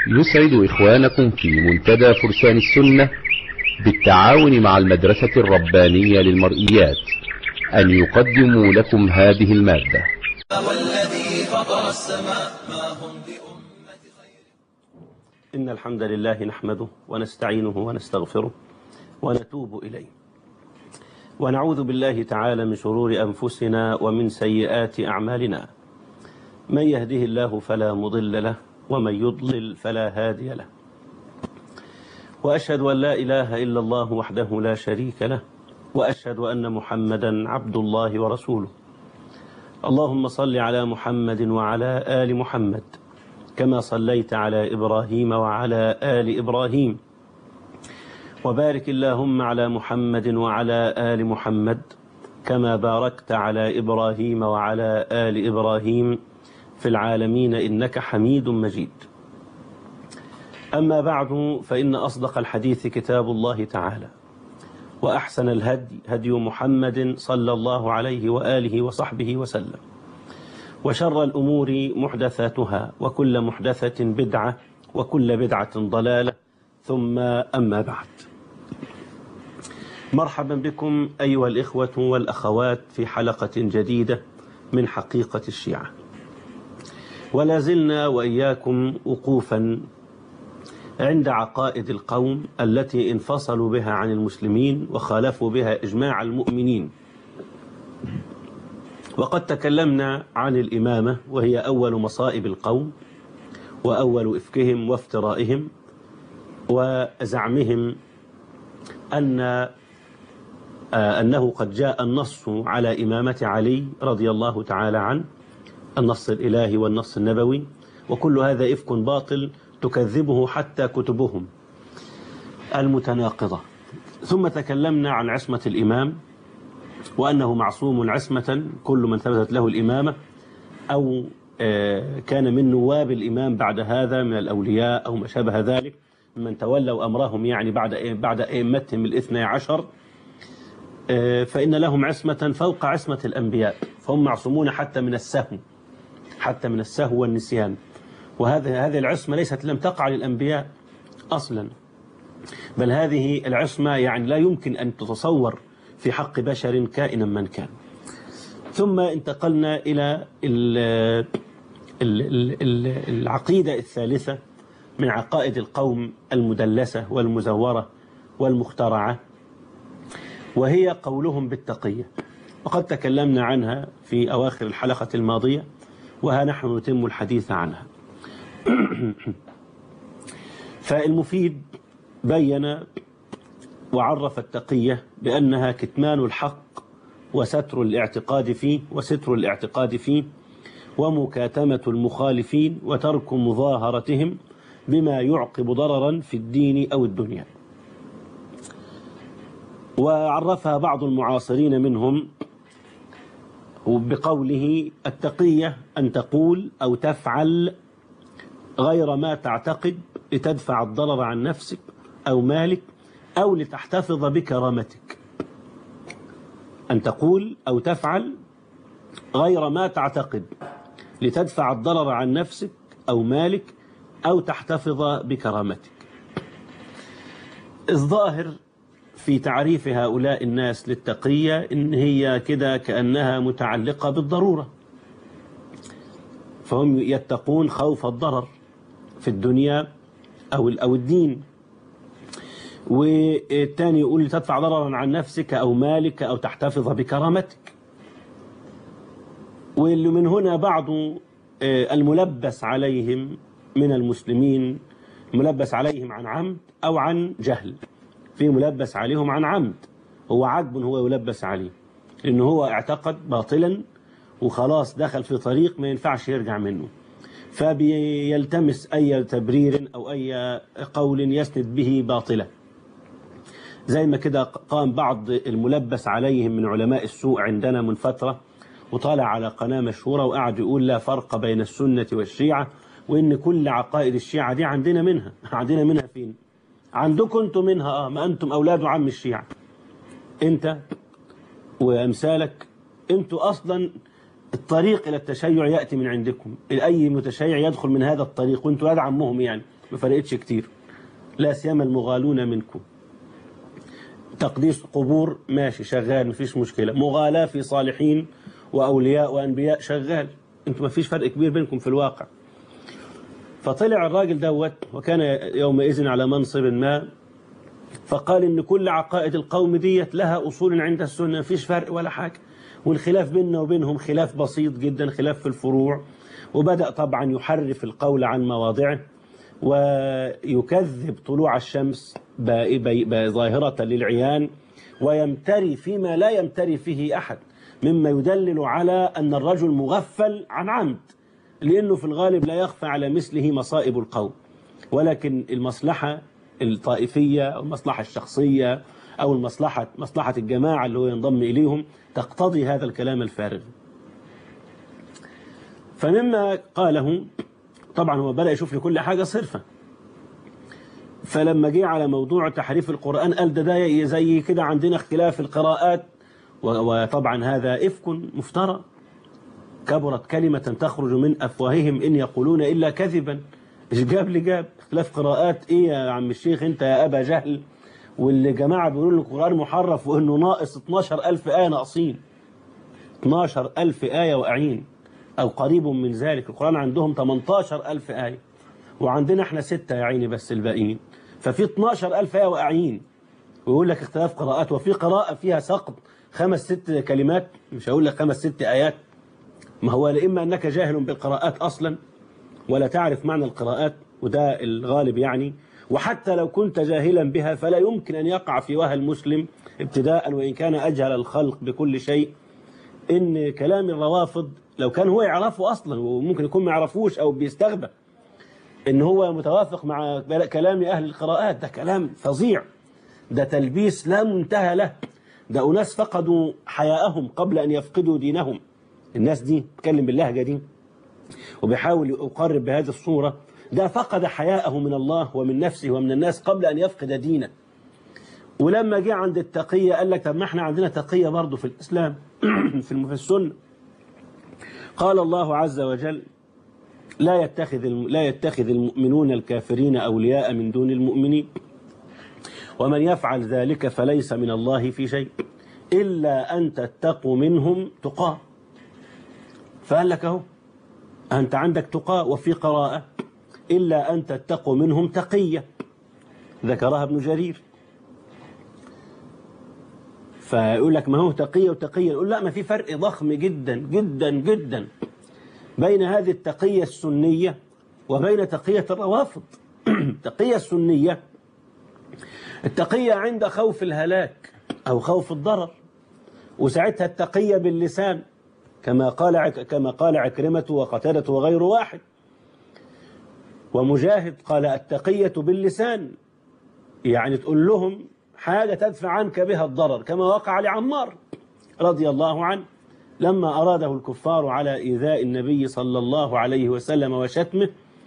يسعد إخوانكم في منتدى فرسان السنة بالتعاون مع المدرسة الربانية للمرئيات أن يقدموا لكم هذه المادة والذي فطر السماء ما هم بأمة خير إن الحمد لله نحمده ونستعينه ونستغفره ونتوب إليه ونعوذ بالله تعالى من شرور أنفسنا ومن سيئات أعمالنا من يهده الله فلا مضل له ومن يضلل فلا هادي له وأشهد أن لا إله إلا الله وحده لا شريك له وأشهد أن محمدا عبد الله ورسوله اللهم صل على محمد وعلى آل محمد كما صليت على إبراهيم وعلى آل إبراهيم وبارك اللهم على محمد وعلى آل محمد كما باركت على إبراهيم وعلى آل إبراهيم في العالمين إنك حميد مجيد أما بعد فإن أصدق الحديث كتاب الله تعالى وأحسن الهدي هدي محمد صلى الله عليه وآله وصحبه وسلم وشر الأمور محدثاتها وكل محدثة بدعة وكل بدعة ضلالة ثم أما بعد مرحبا بكم أيها الإخوة والأخوات في حلقة جديدة من حقيقة الشيعة ولا زلنا وإياكم وقوفا عند عقائد القوم التي انفصلوا بها عن المسلمين وخالفوا بها إجماع المؤمنين وقد تكلمنا عن الإمامة وهي أول مصائب القوم وأول إفكهم وافترائهم وزعمهم أن أنه قد جاء النص على إمامة علي رضي الله تعالى عنه النص الإلهي والنص النبوي وكل هذا إفك باطل تكذبه حتى كتبهم المتناقضة ثم تكلمنا عن عصمة الإمام وأنه معصوم عصمة كل من ثبتت له الإمامة أو كان من نواب الإمام بعد هذا من الأولياء أو ما شابه ذلك من تولوا أمرهم يعني بعد بعد أئمتهم الاثنى عشر فإن لهم عصمة فوق عصمة الأنبياء فهم معصومون حتى من السهو حتى من السهو والنسيان وهذه هذه العصمة ليست لم تقع للأنبياء أصلا بل هذه العصمة يعني لا يمكن أن تتصور في حق بشر كائنا من كان ثم انتقلنا إلى العقيدة الثالثة من عقائد القوم المدلسة والمزورة والمخترعة وهي قولهم بالتقية وقد تكلمنا عنها في أواخر الحلقة الماضية وها نحن نتم الحديث عنها فالمفيد بين وعرف التقية بأنها كتمان الحق وستر الاعتقاد فيه وستر الاعتقاد فيه ومكاتمة المخالفين وترك مظاهرتهم بما يعقب ضررا في الدين أو الدنيا وعرفها بعض المعاصرين منهم بقوله التقية أن تقول أو تفعل غير ما تعتقد لتدفع الضرر عن نفسك أو مالك أو لتحتفظ بكرامتك أن تقول أو تفعل غير ما تعتقد لتدفع الضرر عن نفسك أو مالك أو تحتفظ بكرامتك الظاهر في تعريف هؤلاء الناس للتقية إن هي كده كأنها متعلقة بالضرورة فهم يتقون خوف الضرر في الدنيا أو أو الدين والثاني يقول تدفع ضررا عن نفسك أو مالك أو تحتفظ بكرامتك واللي من هنا بعض الملبس عليهم من المسلمين ملبس عليهم عن عمد أو عن جهل في ملبس عليهم عن عمد هو عجب هو يلبس عليه لأنه هو اعتقد باطلا وخلاص دخل في طريق ما ينفعش يرجع منه فبيلتمس أي تبرير أو أي قول يسند به باطلا زي ما كده قام بعض الملبس عليهم من علماء السوء عندنا من فترة وطالع على قناة مشهورة وقعد يقول لا فرق بين السنة والشيعة وإن كل عقائد الشيعة دي عندنا منها عندنا منها فين عندكم انتم منها اه ما انتم اولاد عم الشيعة انت وامثالك انتوا اصلا الطريق الى التشيع ياتي من عندكم اي متشيع يدخل من هذا الطريق وانتوا ولاد عمهم يعني ما فرقتش كتير لا سيما المغالون منكم تقديس قبور ماشي شغال مفيش مشكلة مغالاة في صالحين وأولياء وأنبياء شغال انتوا مفيش فرق كبير بينكم في الواقع فطلع الراجل دوت وكان يومئذ على منصب ما فقال ان كل عقائد القوم ديت لها اصول عند السنه مفيش فرق ولا حاجه والخلاف بيننا وبينهم خلاف بسيط جدا خلاف في الفروع وبدا طبعا يحرف القول عن مواضعه ويكذب طلوع الشمس با- با- با- ظاهره للعيان ويمتري فيما لا يمتري فيه احد مما يدلل على ان الرجل مغفل عن عمد لانه في الغالب لا يخفى على مثله مصائب القوم ولكن المصلحة الطائفية أو المصلحة الشخصية أو المصلحة مصلحة الجماعة اللي هو ينضم إليهم تقتضي هذا الكلام الفارغ فمما قاله طبعا هو بدأ يشوف لكل حاجة صرفة فلما جه على موضوع تحريف القرآن قال ده ده زي كده عندنا اختلاف القراءات و- وطبعا هذا إفك مفترى كبرت كلمة تخرج من أفواههم إن يقولون إلا كذبا إيش جاب لي جاب اختلاف قراءات إيه يا عم الشيخ أنت يا أبا جهل واللي جماعة بيقولوا إن القرآن محرف وإنه ناقص 12 ألف آية ناقصين 12 ألف آية واقعين أو قريب من ذلك القرآن عندهم 18 ألف آية وعندنا احنا ستة يا عيني بس الباقيين ففي 12 ألف آية واقعين ويقول لك اختلاف قراءات وفي قراءة فيها سقط خمس ست كلمات مش هقول لك خمس ست آيات ما هو إما أنك جاهل بالقراءات أصلا ولا تعرف معنى القراءات وده الغالب يعني وحتى لو كنت جاهلا بها فلا يمكن أن يقع في وهى المسلم ابتداء وإن كان أجهل الخلق بكل شيء إن كلام الروافض لو كان هو يعرفه أصلا وممكن يكون ما يعرفوش أو بيستغبى إن هو متوافق مع كلام أهل القراءات ده كلام فظيع ده تلبيس لا منتهى له ده أناس فقدوا حياءهم قبل أن يفقدوا دينهم الناس دي تتكلم باللهجة دي وبيحاول يقرب بهذه الصورة ده فقد حياءه من الله ومن نفسه ومن الناس قبل أن يفقد دينه ولما جه عند التقية قال لك طب ما احنا عندنا تقية برضه في الإسلام في الم- في السنة قال الله عز وجل لا يتخذ الم- لا يتخذ المؤمنون الكافرين أولياء من دون المؤمنين ومن يفعل ذلك فليس من الله في شيء إلا أن تتقوا منهم تقاه فقال لك اهو أنت عندك تقى وفي قراءة إلا أن تتقوا منهم تقية ذكرها ابن جرير فيقول لك ما هو تقية وتقية يقول لا ما في فرق ضخم جدا جدا جدا بين هذه التقية السنية وبين تقية الروافض التقية السنية التقية عند خوف الهلاك أو خوف الضرر وساعتها التقية باللسان كما قال عك كما قال عكرمة وقتادة وغير واحد ومجاهد قال التقية باللسان يعني تقول لهم حاجة تدفع عنك بها الضرر كما وقع لعمار رضي الله عنه لما أراده الكفار على إيذاء النبي صلى الله عليه وسلم وشتمه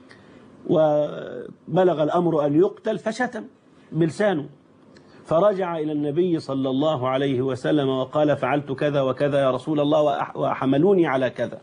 وبلغ الأمر أن يقتل فشتم بلسانه فرجع إلى النبي صلى الله عليه وسلم وقال فعلت كذا وكذا يا رسول الله وأح- وحملوني على كذا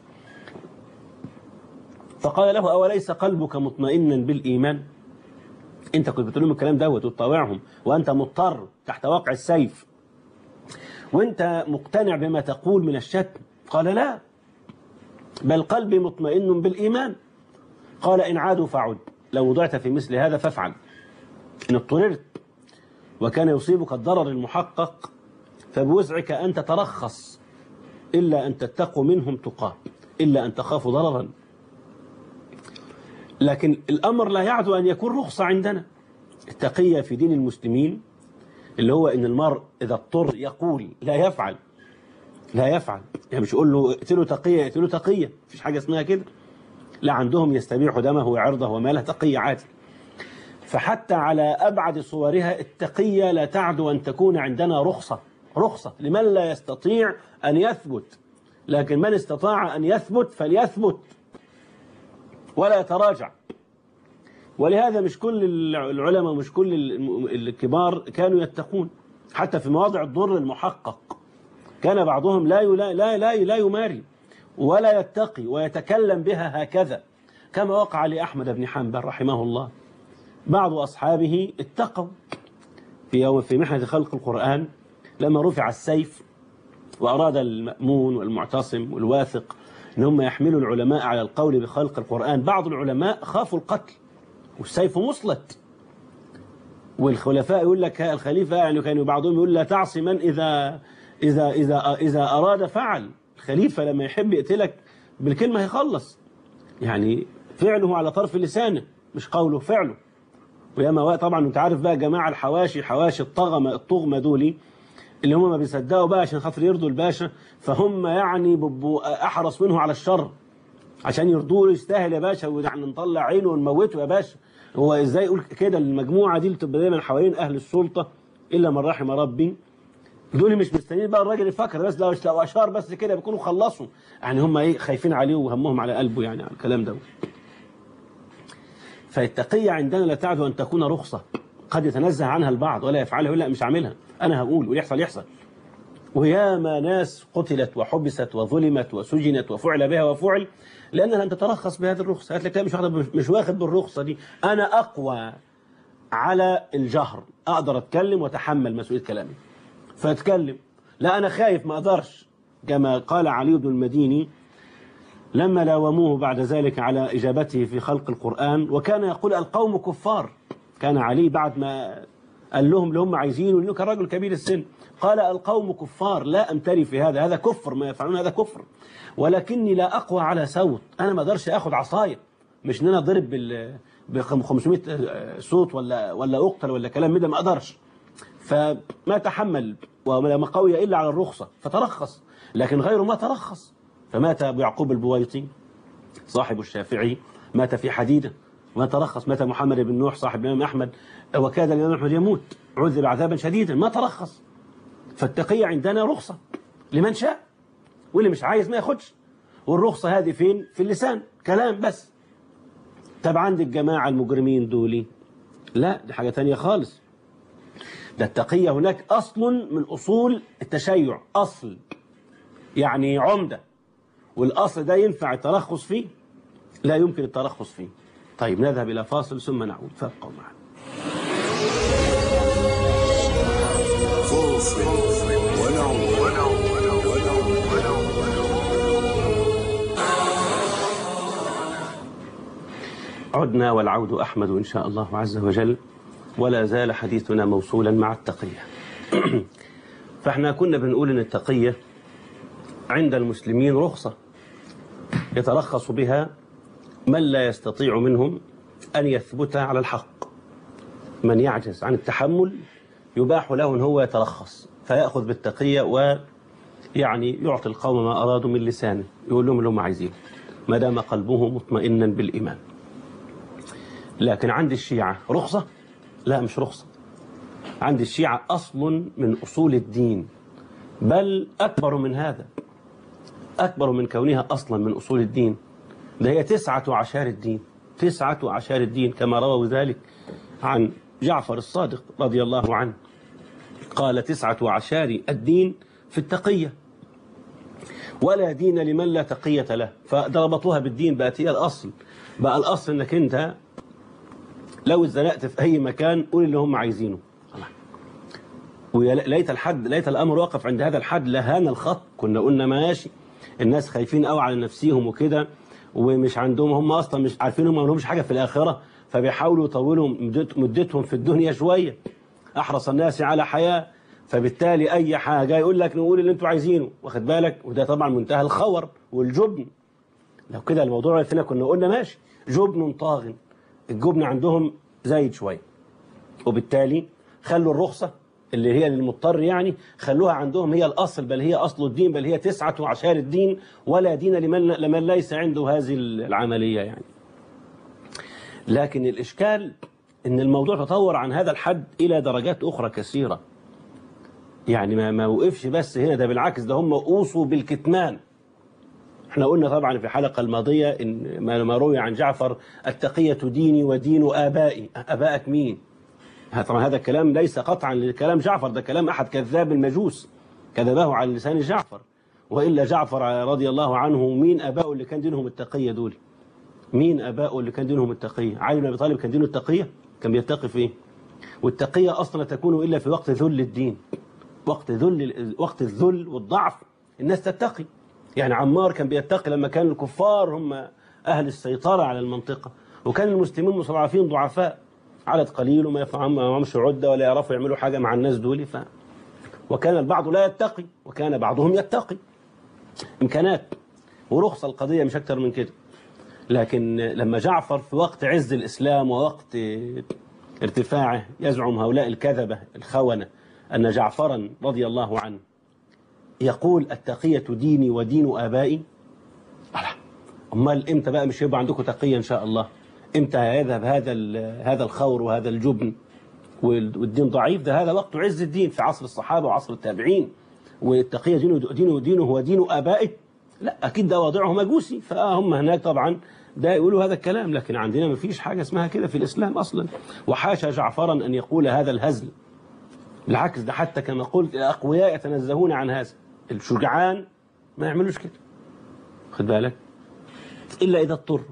فقال له أوليس قلبك مطمئنا بالإيمان أنت كنت بتقول لهم الكلام دوت وتطاوعهم وأنت مضطر تحت واقع السيف وأنت مقتنع بما تقول من الشتم قال لا بل قلبي مطمئن بالإيمان قال إن عادوا فعد لو وضعت في مثل هذا فافعل إن اضطررت وكان يصيبك الضرر المحقق فبوسعك أن تترخص إلا أن تتقوا منهم تقاه إلا أن تخافوا ضررا لكن الأمر لا يعدو أن يكون رخصة عندنا التقية في دين المسلمين اللي هو إن المرء إذا اضطر يقول لا يفعل لا يفعل يعني مش يقول له اقتلوا تقية اقتلوا تقية مفيش حاجة اسمها كده لا عندهم يستبيح دمه وعرضه وماله تقية عادي فحتى على أبعد صورها التقية لا تعدو أن تكون عندنا رخصة رخصة لمن لا يستطيع أن يثبت لكن من استطاع أن يثبت فليثبت ولا يتراجع ولهذا مش كل العلماء مش كل الم- الكبار كانوا يتقون حتى في مواضع الضر المحقق كان بعضهم لا يلا لا لا لا يماري ولا يتقي ويتكلم بها هكذا كما وقع لأحمد بن حنبل رحمه الله بعض أصحابه اتقوا في يوم في محنة خلق القرآن لما رفع السيف وأراد المأمون والمعتصم والواثق أن هم يحملوا العلماء على القول بخلق القرآن بعض العلماء خافوا القتل والسيف مسلط والخلفاء يقول لك الخليفة يعني كانوا بعضهم يقول لا تعصي من إذا إذا إذا إذا أراد فعل الخليفة لما يحب يقتلك بالكلمة هيخلص يعني فعله على طرف لسانه مش قوله فعله وياما طبعا انت عارف بقى جماعة الحواشي حواشي الطغمة الطغمة دولي اللي هم ما بيصدقوا بقى عشان خاطر يرضوا الباشا فهم يعني بيبقوا احرص منه على الشر عشان يرضوه يستاهل يا باشا ونحن نطلع عينه ونموته يا باشا هو ازاي يقول كده المجموعه دي اللي بتبقى دايما حوالين اهل السلطه الا من رحم ربي دول مش مستنيين بقى الراجل يفكر بس لو لو اشار بس كده بيكونوا خلصوا يعني هم ايه خايفين عليه وهمهم على قلبه يعني على الكلام ده فالتقية عندنا لا تعد أن تكون رخصة قد يتنزه عنها البعض ولا يفعلها يقول لا مش عاملها أنا هقول ويحصل يحصل وياما ناس قتلت وحبست وظلمت وسجنت وفعل بها وفعل لأنها لم تترخص بهذه الرخصة قالت لك لا مش واخد مش واخد بالرخصة دي أنا أقوى على الجهر أقدر أتكلم وأتحمل مسؤولية كلامي فأتكلم لا أنا خايف ما أقدرش كما قال علي بن المديني لما لاوموه بعد ذلك على إجابته في خلق القرآن وكان يقول القوم كفار كان علي بعد ما قال لهم اللي هم عايزينه لأنه كان رجل كبير السن قال القوم كفار لا أمتري في هذا هذا كفر ما يفعلون هذا كفر ولكني لا أقوى على صوت أنا ما أقدرش أخذ عصاية مش إن أنا أضرب بال ب 500 صوت ولا ولا أقتل ولا كلام من ده ما أقدرش فما تحمل وما قوي إلا على الرخصة فترخص لكن غيره ما ترخص فمات أبو يعقوب البويطي صاحب الشافعي مات في حديدة ما ترخص مات محمد بن نوح صاحب الإمام أحمد وكاد الإمام أحمد يموت عذب عذابا شديدا ما ترخص فالتقية عندنا رخصة لمن شاء واللي مش عايز ما ياخدش والرخصة هذه فين في اللسان كلام بس طب عند الجماعة المجرمين دولي لا دي حاجة تانية خالص ده التقية هناك أصل من أصول التشيع أصل يعني عمدة والأصل ده ينفع الترخص فيه لا يمكن الترخص فيه طيب نذهب إلى فاصل ثم نعود فابقوا معنا عدنا والعود أحمد إن شاء الله عز وجل ولا زال حديثنا موصولا مع التقية فاحنا كنا بنقول ان التقية عند المسلمين رخصة يترخص بها من لا يستطيع منهم أن يثبت على الحق من يعجز عن التحمل يباح له أن هو يترخص فيأخذ بالتقية ويعني يعطي القوم ما أرادوا من لسانه يقول لهم اللي هم عايزينه ما دام قلبه مطمئنا بالإيمان لكن عند الشيعة رخصة لا مش رخصة عند الشيعة أصل من أصول الدين بل أكبر من هذا أكبر من كونها أصلا من أصول الدين ده هي تسعة عشار الدين تسعة عشار الدين كما رووا ذلك عن جعفر الصادق رضي الله عنه قال تسعة عشار الدين في التقية ولا دين لمن لا تقية له فضربطوها بالدين بقت هي الأصل بقى الأصل أنك أنت لو اتزنقت في أي مكان قول اللي هم عايزينه وليت الحد ليت الأمر وقف عند هذا الحد لهان الخط كنا قلنا ماشي الناس خايفين قوي على نفسيهم وكده ومش عندهم هم اصلا مش عارفين هم ما لهمش حاجه في الاخره فبيحاولوا يطولوا مدتهم في الدنيا شويه احرص الناس على حياه فبالتالي اي حاجه يقول لك نقول اللي انتوا عايزينه واخد بالك وده طبعا منتهى الخور والجبن لو كده الموضوع فينا كنا قلنا ماشي جبن طاغن الجبن عندهم زايد شويه وبالتالي خلوا الرخصه اللي هي للمضطر يعني خلوها عندهم هي الأصل بل هي أصل الدين بل هي تسعة عشار الدين ولا دين لمن, لمن ليس عنده هذه العملية يعني لكن الإشكال أن الموضوع تطور عن هذا الحد إلى درجات أخرى كثيرة يعني ما, ما وقفش بس هنا ده بالعكس ده هم أوصوا بالكتمان احنا قلنا طبعا في الحلقة الماضية إن ما روي عن جعفر التقية ديني ودين آبائي آبائك مين طبعا هذا الكلام ليس قطعا لكلام جعفر ده كلام أحد كذاب المجوس كذبه على لسان جعفر وإلا جعفر رضي الله عنه مين أباؤه اللي كان دينهم التقية دول مين أباؤه اللي كان دينهم التقية علي بن أبي طالب كان دينه التقية كان بيتقي في ايه والتقية أصلا تكون إلا في وقت ذل الدين وقت ذل وقت الذل والضعف الناس تتقي يعني عمار كان بيتقي لما كان الكفار هم أهل السيطرة على المنطقة وكان المسلمين مستضعفين ضعفاء عدد قليل وما يفهمش عدة ولا يعرفوا يعملوا حاجة مع الناس دول ف... وكان البعض لا يتقي وكان بعضهم يتقي إمكانات ورخصة القضية مش أكتر من كده لكن لما جعفر في وقت عز الإسلام ووقت ارتفاعه يزعم هؤلاء الكذبة الخونة أن جعفرا رضي الله عنه يقول التقية ديني ودين آبائي أمال إمتى بقى مش هيبقى عندكم تقية إن شاء الله إمتى هيذهب هذا هذا الخور وهذا الجبن والدين ضعيف ده هذا وقت عز الدين في عصر الصحابة وعصر التابعين والتقية دينه دينه دينه هو دين آبائه لا أكيد ده واضعه مجوسي فهم هناك طبعا ده يقولوا هذا الكلام لكن عندنا ما فيش حاجة اسمها كده في الإسلام أصلا وحاشا جعفرا أن يقول هذا الهزل بالعكس ده حتى كما قلت الأقوياء يتنزهون عن هذا الشجعان ما يعملوش كده خد بالك إلا إذا اضطروا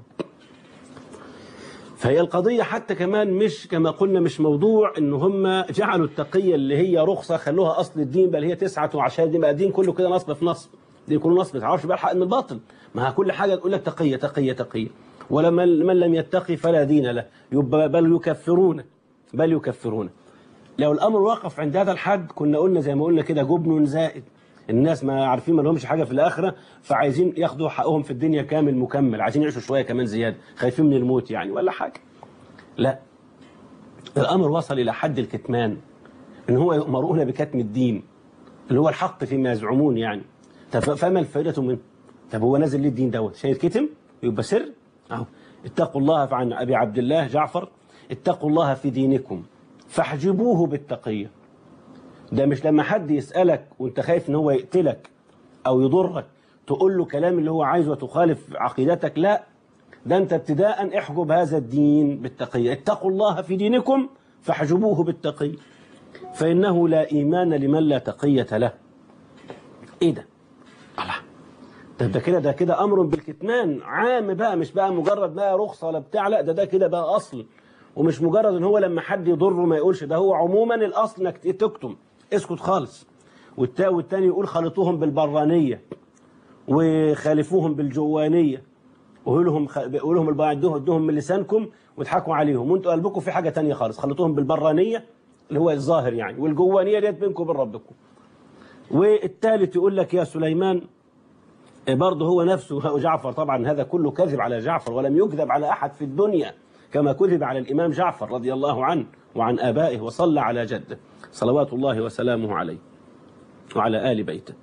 فهي القضية حتى كمان مش كما قلنا مش موضوع ان هم جعلوا التقية اللي هي رخصة خلوها أصل الدين بل هي تسعة وعشان دي بقى الدين كله كده نصب في نصب دي كله نصب ما تعرفش بقى الحق من الباطل ما كل حاجة تقول لك تقية تقية تقية ولما من لم يتقي فلا دين له يبقى بل يكفرون بل يكفرون لو الأمر وقف عند هذا الحد كنا قلنا زي ما قلنا كده جبن زائد الناس ما عارفين ما لهمش حاجة في الآخرة فعايزين ياخدوا حقهم في الدنيا كامل مكمل عايزين يعيشوا شوية كمان زيادة خايفين من الموت يعني ولا حاجة لا الأمر وصل إلى حد الكتمان إن هو يؤمرون بكتم الدين اللي هو الحق فيما يزعمون يعني طب فما الفائدة منه طب هو نازل ليه الدين دوت عشان يتكتم يبقى سر اهو اتقوا الله عن أبي عبد الله جعفر اتقوا الله في دينكم فاحجبوه بالتقية ده مش لما حد يسألك وانت خايف ان هو يقتلك او يضرك تقول له كلام اللي هو عايزه وتخالف عقيدتك لا ده انت ابتداء احجب هذا الدين بالتقية اتقوا الله في دينكم فاحجبوه بالتقية فإنه لا إيمان لمن لا تقية له ايه ده الله ده ده كده ده كده امر بالكتمان عام بقى مش بقى مجرد بقى رخصه ولا بتاع لا ده ده كده بقى اصل ومش مجرد ان هو لما حد يضره ما يقولش ده هو عموما الاصل انك تكتم اسكت خالص والتا والتاني يقول خلطوهم بالبرانيه وخالفوهم بالجوانيه وقول لهم خ... قول لهم البعض ادوهم ادوهم من لسانكم واضحكوا عليهم وانتوا قلبكم في حاجه تانية خالص خلطوهم بالبرانيه اللي هو الظاهر يعني والجوانيه ديت بينكم وبين ربكم والثالث يقول لك يا سليمان برضه هو نفسه جعفر طبعا هذا كله كذب على جعفر ولم يكذب على أحد في الدنيا كما كذب على الإمام جعفر رضي الله عنه وعن آبائه وصلى على جده صلوات الله وسلامه عليه وعلى آل بيته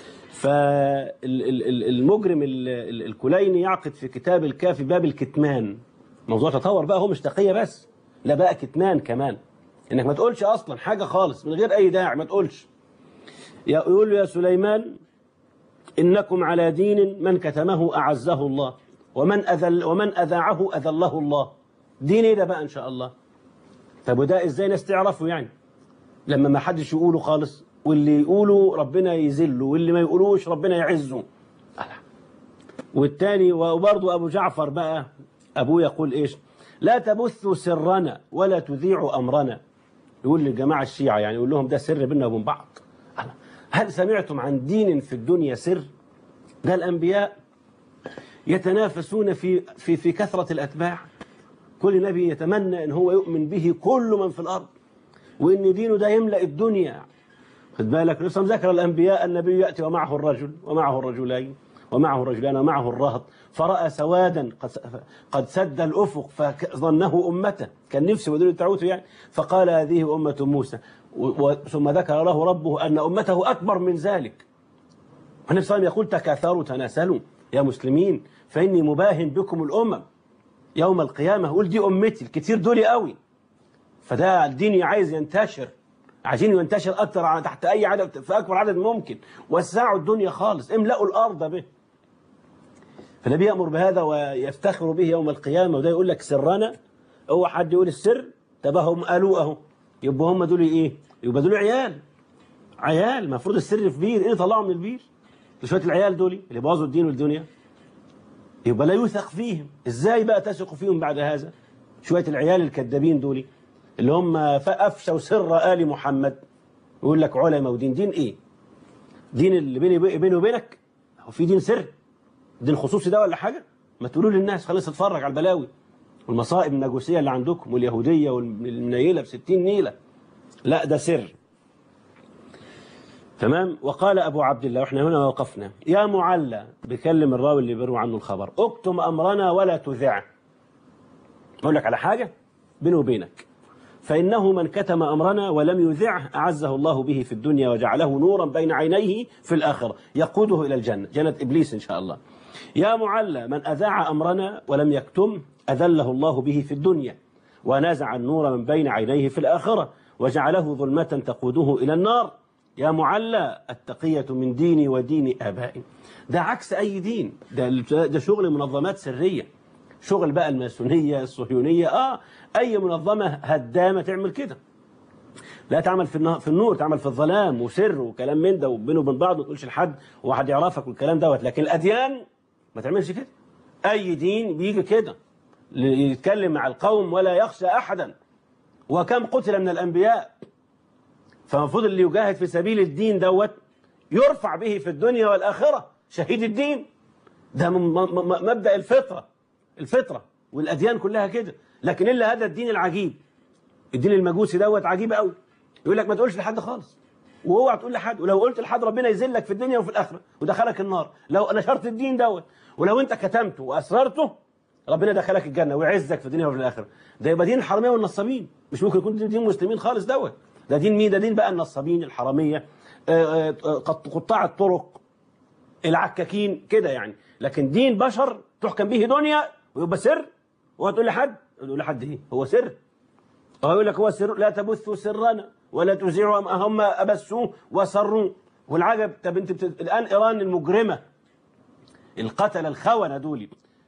فالمجرم الكليني يعقد في كتاب الكافي باب الكتمان موضوع تطور بقى هو مش تقية بس لا بقى كتمان كمان انك ما تقولش اصلا حاجة خالص من غير اي داعي ما تقولش يقول له يا سليمان إنكم على دين من كتمه أعزه الله ومن أذل ومن أذاعه أذله الله دين إيه ده بقى إن شاء الله طب وده إزاي ناس تعرفه يعني لما ما حدش يقوله خالص واللي يقوله ربنا يذله واللي ما يقولوش ربنا يعزه والتاني وبرضه أبو جعفر بقى أبوه يقول إيش لا تبثوا سرنا ولا تذيعوا أمرنا يقول للجماعة الشيعة يعني يقول لهم ده سر بيننا وبين بعض هل سمعتم عن دين في الدنيا سر ده الأنبياء يتنافسون في في في كثرة الأتباع كل نبي يتمنى أن هو يؤمن به كل من في الأرض وإن دينه ده يملأ الدنيا خد بالك نفسهم ذكر الأنبياء النبي يأتي ومعه الرجل ومعه الرجلين ومعه الرجلان ومعه الرهط فرأى سوادا قد قد سد الأفق فظنه أمته كان نفسه ودول تعوته يعني فقال هذه أمة موسى ثم ذكر له ربه أن أمته أكبر من ذلك النبي صلى الله عليه وسلم يقول تكاثروا تناسلوا يا مسلمين فإني مباهن بكم الأمم يوم القيامة قول دي أمتي الكتير دول قوي فده الدين عايز ينتشر عايزين ينتشر أكثر على تحت أي عدد في أكبر عدد ممكن وسعوا الدنيا خالص املأوا الأرض به فالنبي يأمر بهذا ويفتخر به يوم القيامة وده يقول لك سرنا هو حد يقول السر تبهم قالوا أهو يبقى هم دول إيه يبقى دول عيال عيال المفروض السر في بير إيه طلعوا من البير شوية العيال دول اللي بوظوا الدين والدنيا يبقى لا يوثق فيهم ازاي بقى تثق فيهم بعد هذا شوية العيال الكذابين دول اللي هم أفشوا سر آل محمد يقول لك علماء ودين دين إيه دين اللي بيني بيني وبينك هو في دين سر دين خصوصي ده ولا حاجة ما تقولوا للناس خلينا نتفرج على البلاوي والمصائب النجوسية اللي عندكم واليهودية والمنيلة بستين نيلة لا ده سر تمام وقال أبو عبد الله وإحنا هنا وقفنا يا معلى بيكلم الراوي اللي بيروي عنه الخبر اكتم أمرنا ولا تذع أقول لك على حاجة بينه وبينك فإنه من كتم أمرنا ولم يذعه أعزه الله به في الدنيا وجعله نورا بين عينيه في الآخرة يقوده إلى الجنة جنة إبليس إن شاء الله يا معلى من أذاع أمرنا ولم يكتم أذله الله به في الدنيا ونزع النور من بين عينيه في الآخرة وجعله ظلمة تقوده إلى النار يا معلى التقية من ديني ودين آبائي ده عكس أي دين ده, ده شغل منظمات سرية شغل بقى الماسونية الصهيونية آه أي منظمة هدامة تعمل كده لا تعمل في النهار في النور تعمل في الظلام وسر وكلام من ده وبينه وبين بعض ما تقولش لحد وواحد يعرفك والكلام دوت لكن الأديان ما تعملش كده أي دين بيجي كده يتكلم مع القوم ولا يخشى أحدا وكم قتل من الأنبياء فالمفروض اللي يجاهد في سبيل الدين دوت يرفع به في الدنيا والآخرة شهيد الدين ده مبدأ الفطرة الفطرة والأديان كلها كده لكن إلا هذا الدين العجيب الدين المجوسي دوت عجيب قوي يقول لك ما تقولش لحد خالص واوعى تقول لحد ولو قلت لحد ربنا يذلك في الدنيا وفي الآخرة ودخلك النار لو نشرت الدين دوت ولو انت كتمته وأسررته ربنا دخلك الجنة ويعزك في الدنيا وفي الآخرة ده يبقى دين الحرامية والنصابين مش ممكن يكون دين مسلمين خالص دوت ده دين مين ده دين بقى النصابين الحرامية قطاع الطرق العكاكين كده يعني لكن دين بشر تحكم به دنيا ويبقى سر وهتقول لحد تقول لحد ايه هو سر هو يقول لك هو سر لا تبثوا سرنا ولا تذيعوا هم أبثوه وسروا والعجب طب انت بت... الآن إيران المجرمة القتل الخونة دول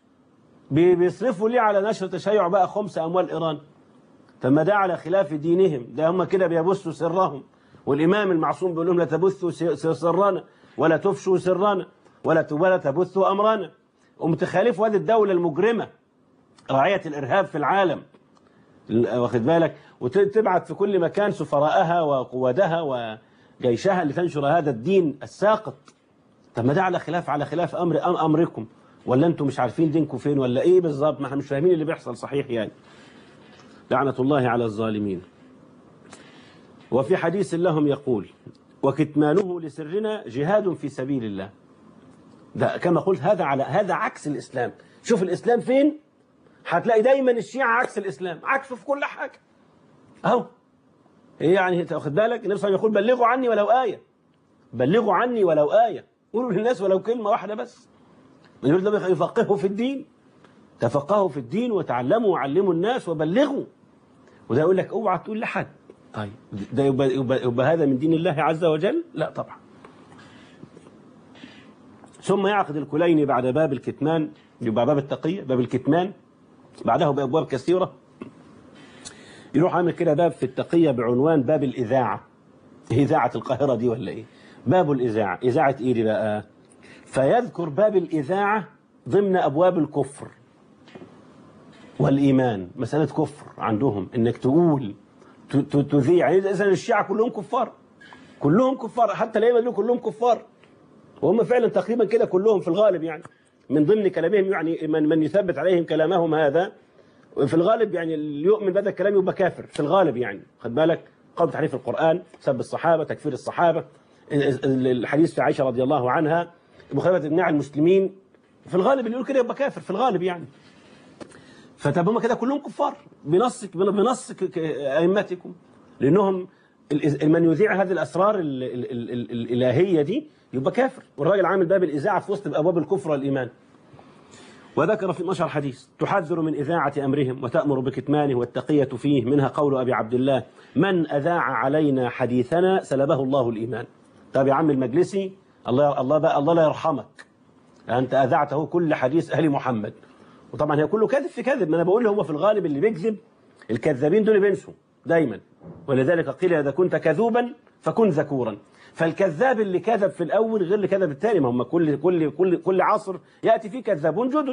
بيصرفوا ليه على نشر تشيع بقى خمس أموال إيران طب ما ده على خلاف دينهم ده هم كده بيبثوا سرهم والإمام المعصوم بيقول لهم لا تبثوا سرنا ولا تفشوا سرنا ولا ولا تبثوا أمرنا ومتخالفوا هذه الدولة المجرمة راعية الإرهاب في العالم واخد بالك وتبعت في كل مكان سفراءها وقوادها وجيشها لتنشر هذا الدين الساقط طب ما ده على خلاف على خلاف أمر أم أمركم ولا أنتم مش عارفين دينكم فين ولا إيه بالظبط ما احنا مش فاهمين اللي بيحصل صحيح يعني لعنة الله على الظالمين وفي حديث لهم يقول وكتمانه لسرنا جهاد في سبيل الله ده كما قلت هذا على هذا عكس الإسلام شوف الإسلام فين هتلاقي دايما الشيعة عكس الإسلام عكسه في كل حاجة أهو إيه يعني تاخد بالك النبي صلى الله عليه وسلم يقول بلغوا عني ولو آية بلغوا عني ولو آية قولوا للناس ولو كلمة واحدة بس من يريد الله يفقهه في الدين تفقهوا في الدين وتعلموا وعلموا الناس وبلغوا وده يقول لك اوعى تقول لحد طيب ده يبقى, يبقى, يبقى هذا من دين الله عز وجل لا طبعا ثم يعقد الكليني بعد باب الكتمان يبقى باب التقية باب الكتمان بعده بأبواب كثيرة يروح عامل كده باب في التقية بعنوان باب الإذاعة إذاعة القاهرة دي ولا إيه باب الإذاعة إذاعة إيه دي بقى فيذكر باب الإذاعة ضمن أبواب الكفر والإيمان مسألة كفر عندهم إنك تقول تذيع يعني إذا الشيعة كلهم كفار كلهم كفار حتى الأئمة دول كلهم كفار وهم فعلا تقريبا كده كلهم في الغالب يعني من ضمن كلامهم يعني من من يثبت عليهم كلامهم هذا في الغالب يعني اللي يؤمن بهذا الكلام يبقى كافر في الغالب يعني خد بالك قول تحريف القرآن سب الصحابة تكفير الصحابة الحديث في عائشة رضي الله عنها مخالفة ابناع المسلمين في الغالب اللي يقول كده يبقى كافر في الغالب يعني فطب هم كده كلهم كفار بنص بنص ائمتكم لانهم من يذيع هذه الاسرار ال ال ال ال الالهيه دي يبقى كافر والراجل عامل باب الاذاعه في وسط ابواب الكفر والايمان وذكر في مشهر حديث تحذر من إذاعة أمرهم وتأمر بكتمانه والتقية فيه منها قول أبي عبد الله من أذاع علينا حديثنا سلبه الله الإيمان طب يا عم المجلسي الله الله بقى الله لا يرحمك أنت أذعته كل حديث أهل محمد وطبعا هي كله كذب في كذب ما أنا بقول هو في الغالب اللي بيكذب الكذابين دول بينسوا دايما ولذلك قيل إذا كنت كذوبا فكن ذكورا فالكذاب اللي كذب في الأول غير اللي كذب الثاني ما هم كل كل كل كل عصر يأتي فيه كذابون جدد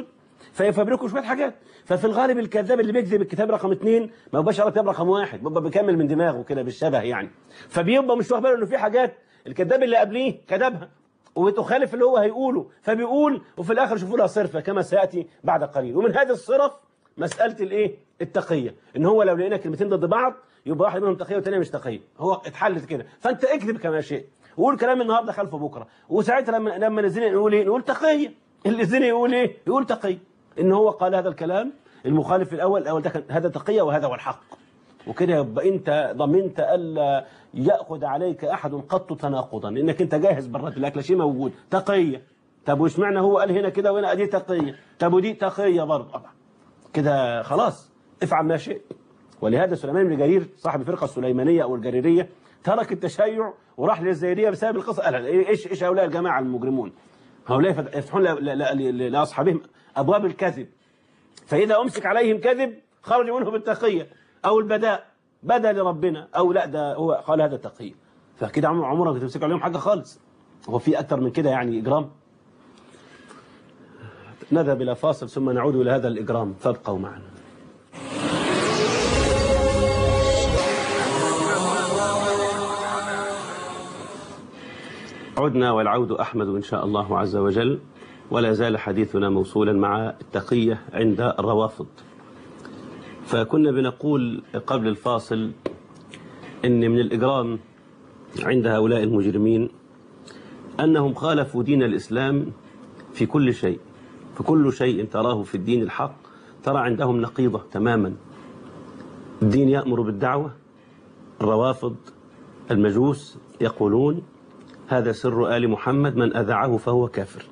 فيفبركوا شويه حاجات ففي الغالب الكذاب اللي بيكذب الكتاب رقم اثنين ما بيبقاش على كتاب رقم واحد بيبقى بيكمل من دماغه كده بالشبه يعني فبيبقى مش واخد باله انه في حاجات الكذاب اللي قبليه كتبها وتخالف اللي هو هيقوله فبيقول وفي الاخر شوفوا لها صرفه كما سياتي بعد قليل ومن هذا الصرف مساله الايه التقيه ان هو لو لقينا كلمتين ضد بعض يبقى واحد منهم تقيه والثانيه مش تقيه هو اتحلت كده فانت اكذب كما شئت وقول كلام النهارده خلفه بكره وساعتها لما لما نزلنا نقول ايه نقول تقيه اللي زين يقول ايه يقول تقي ان هو قال هذا الكلام المخالف الاول الاول ده كان هذا تقيه وهذا هو الحق وكده يبقى انت ضمنت الا ياخذ عليك احد قط تناقضا انك انت جاهز برات الاكل شيء موجود تقيه طب وش معنى هو قال هنا كده وهنا دي تقيه طب ودي تقيه برضه طبعا كده خلاص افعل ما شئت ولهذا سليمان بن جرير صاحب الفرقه السليمانيه او الجريريه ترك التشيع وراح للزيديه بسبب القصه قال ايش ايش هؤلاء الجماعه المجرمون هؤلاء يفتحون ل- ل- ل- لاصحابهم ابواب الكذب فاذا امسك عليهم كذب خرجوا منه بالتقيه او البداء بدا لربنا او لا ده هو قال هذا تقيه فكده عمر عمرك تمسك عليهم حاجه خالص هو في اكتر من كده يعني اجرام نذهب الى فاصل ثم نعود الى هذا الاجرام فابقوا معنا عدنا والعود أحمد إن شاء الله عز وجل ولا زال حديثنا موصولا مع التقية عند الروافض فكنا بنقول قبل الفاصل إن من الإجرام عند هؤلاء المجرمين أنهم خالفوا دين الإسلام في كل شيء فكل شيء تراه في الدين الحق ترى عندهم نقيضة تماما الدين يأمر بالدعوة الروافض المجوس يقولون هذا سر آل محمد من أذعه فهو كافر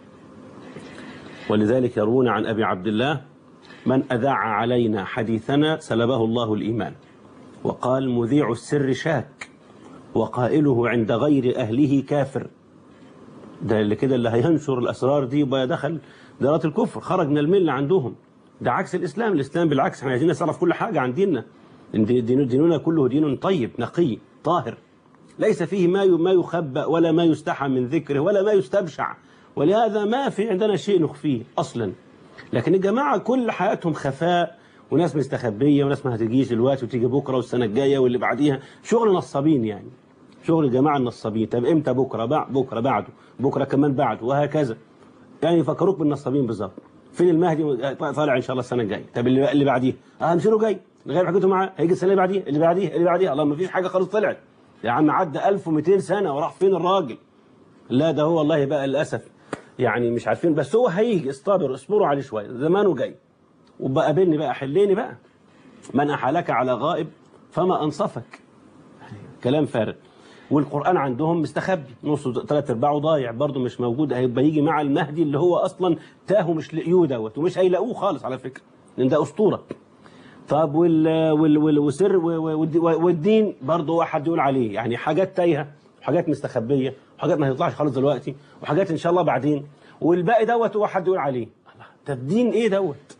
ولذلك يروون عن أبي عبد الله من أذاع علينا حديثنا سلبه الله الإيمان وقال مذيع السر شاك وقائله عند غير أهله كافر ده اللي كده اللي هينشر الأسرار دي يبقى دخل دارات الكفر خرج من الملة عندهم ده عكس الإسلام الإسلام بالعكس احنا عايزين نعرف كل حاجة عن ديننا إن دي- دين- ديننا كله دين طيب نقي طاهر ليس فيه ما ي- ما يخبأ ولا ما يستحى من ذكره ولا ما يستبشع ولهذا ما في عندنا شيء نخفيه أصلا لكن الجماعة كل حياتهم خفاء وناس مستخبية وناس ما هتجيش دلوقتي وتيجي بكرة والسنة الجاية واللي بعديها شغل نصابين يعني شغل الجماعة النصابين طب امتى بكرة بعد بكرة بعده بكرة كمان بعده وهكذا يعني يفكروك بالنصابين بالظبط فين المهدي طالع ان شاء الله السنه الجايه طب اللي اللي بعديه اه مصيره جاي غير حكيته معاه هيجي السنه اللي بعديه اللي بعديه اللي بعديه الله ما فيش حاجه خالص طلعت يا عم عدى 1200 سنه وراح فين الراجل لا ده هو والله بقى للاسف يعني مش عارفين بس هو هيجي اصطبر اصبروا عليه شويه زمانه جاي وبقى قابلني بقى حليني بقى من احالك على غائب فما انصفك كلام فارغ والقرآن عندهم مستخبي نص ثلاث ارباعه ضايع برضه مش موجود هيبقى يجي مع المهدي اللي هو اصلا تاهوا مش لقيوه دوت ومش هيلاقوه خالص على فكره لان ده اسطوره طب وال وال وال وسر و- و- والد- والدين برضه واحد يقول عليه يعني حاجات تايهه وحاجات مستخبيه وحاجات ما هيطلعش خالص دلوقتي وحاجات ان شاء الله بعدين والباقي دوت واحد يقول عليه الله طب دين ايه دوت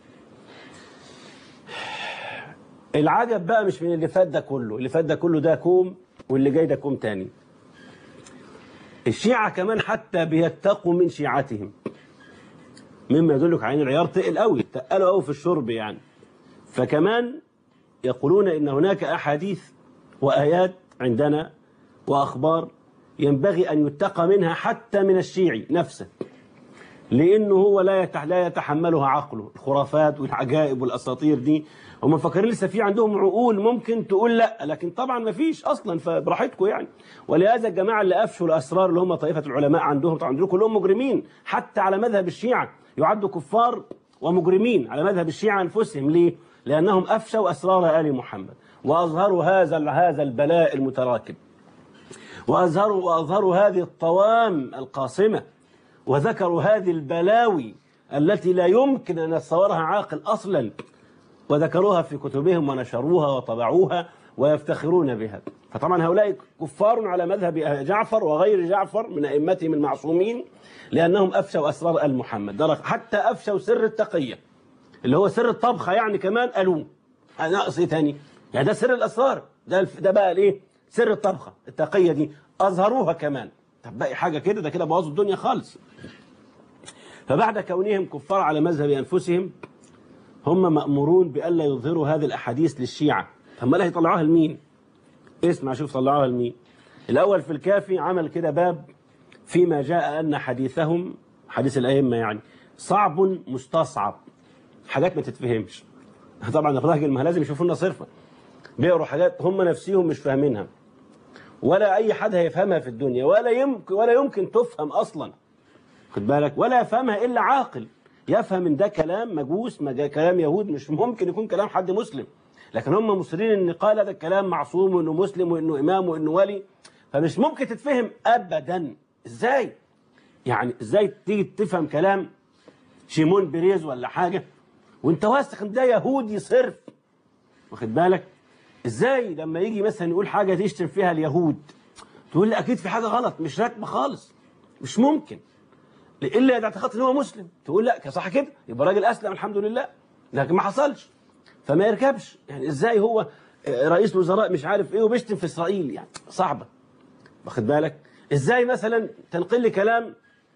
العجب بقى مش من اللي فات ده كله اللي فات ده كله ده كوم واللي جاي ده كوم تاني الشيعة كمان حتى بيتقوا من شيعتهم مما يدلك على ان العيار تقل قوي تقلوا قوي في الشرب يعني فكمان يقولون ان هناك احاديث وايات عندنا واخبار ينبغي ان يتقى منها حتى من الشيعي نفسه لانه هو لا يتح لا يتحملها عقله الخرافات والعجائب والاساطير دي هم مفكرين لسه في عندهم عقول ممكن تقول لا لكن طبعا ما فيش اصلا فبراحتكم يعني ولهذا الجماعه اللي افشوا الاسرار اللي هم طائفه العلماء عندهم طبعا دول كلهم مجرمين حتى على مذهب الشيعه يعدوا كفار ومجرمين على مذهب الشيعه انفسهم ليه؟ لانهم افشوا اسرار ال محمد واظهروا هذا هذا البلاء المتراكب وأظهروا وأظهروا هذه الطوام القاصمة وذكروا هذه البلاوي التي لا يمكن أن يتصورها عاقل أصلا وذكروها في كتبهم ونشروها وطبعوها ويفتخرون بها فطبعا هؤلاء كفار على مذهب جعفر وغير جعفر من أئمتهم المعصومين لأنهم أفشوا أسرار آل محمد درك- حتى أفشوا سر التقية اللي هو سر الطبخة يعني كمان قالوه ناقص ايه تاني يعني ده سر الاسرار ده الف- ده بقى الايه سر الطبخه التقيه دي اظهروها كمان طب باقي حاجه كده ده كده بوظوا الدنيا خالص فبعد كونهم كفار على مذهب أنفسهم هم مأمورون بألا يظهروا هذه الأحاديث للشيعة فما لا يطلعوها لمين اسمع شوف طلعوها لمين الأول في الكافي عمل كده باب فيما جاء أن حديثهم حديث الأئمة يعني صعب مستصعب حاجات ما تتفهمش طبعا الراجل ما لازم يشوفوا لنا صرفة بيقروا حاجات هم نفسهم مش فاهمينها ولا أي حد هيفهمها في الدنيا ولا يمكن ولا يمكن تفهم أصلا خد بالك ولا يفهمها إلا عاقل يفهم ان ده كلام مجوس ما ده كلام يهود مش ممكن يكون كلام حد مسلم لكن هم مصرين ان قال هذا الكلام معصوم وانه مسلم وانه امام وانه ولي فمش ممكن تتفهم ابدا ازاي يعني ازاي تيجي تفهم كلام شيمون بيريز ولا حاجه وانت واثق ان ده يهودي صرف واخد بالك ازاي لما يجي مثلا يقول حاجه تشتم فيها اليهود تقول لي اكيد في حاجه غلط مش راكبه خالص مش ممكن الا اذا اعتقدت ان هو مسلم تقول لا صح كده يبقى راجل اسلم الحمد لله لكن ما حصلش فما يركبش يعني ازاي هو رئيس وزراء مش عارف ايه وبيشتم في اسرائيل يعني صعبه واخد بالك ازاي مثلا تنقل لي كلام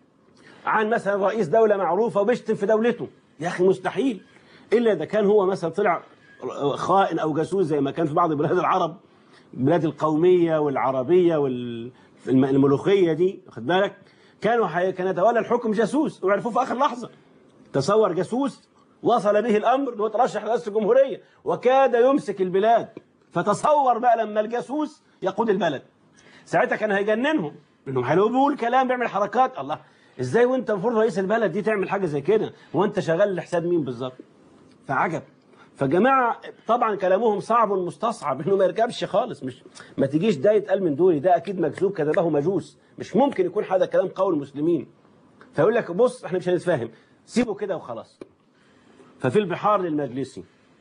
عن مثلا رئيس دوله معروفه وبيشتم في دولته يا اخي مستحيل الا اذا كان هو مثلا طلع خائن او جاسوس زي ما كان في بعض بلاد العرب بلاد القوميه والعربيه والملوخيه دي واخد بالك كانوا حي... كان يتولى الحكم جاسوس ويعرفوه في اخر لحظه تصور جاسوس وصل به الامر انه يترشح لرئاسه الجمهوريه وكاد يمسك البلاد فتصور بقى لما الجاسوس يقود البلد ساعتها كان هيجننهم انهم هيلاقوه بيقول كلام بيعمل حركات الله ازاي وانت المفروض رئيس البلد دي تعمل حاجه زي كده وانت شغال لحساب مين بالظبط فعجب فجماعة طبعا كلامهم صعب مستصعب انه ما يركبش خالص مش ما تجيش ده يتقال من دولي ده اكيد مكذوب كذبه مجوس مش ممكن يكون هذا كلام قول المسلمين فيقول لك بص احنا مش هنتفاهم سيبه كده وخلاص ففي البحار للمجلسي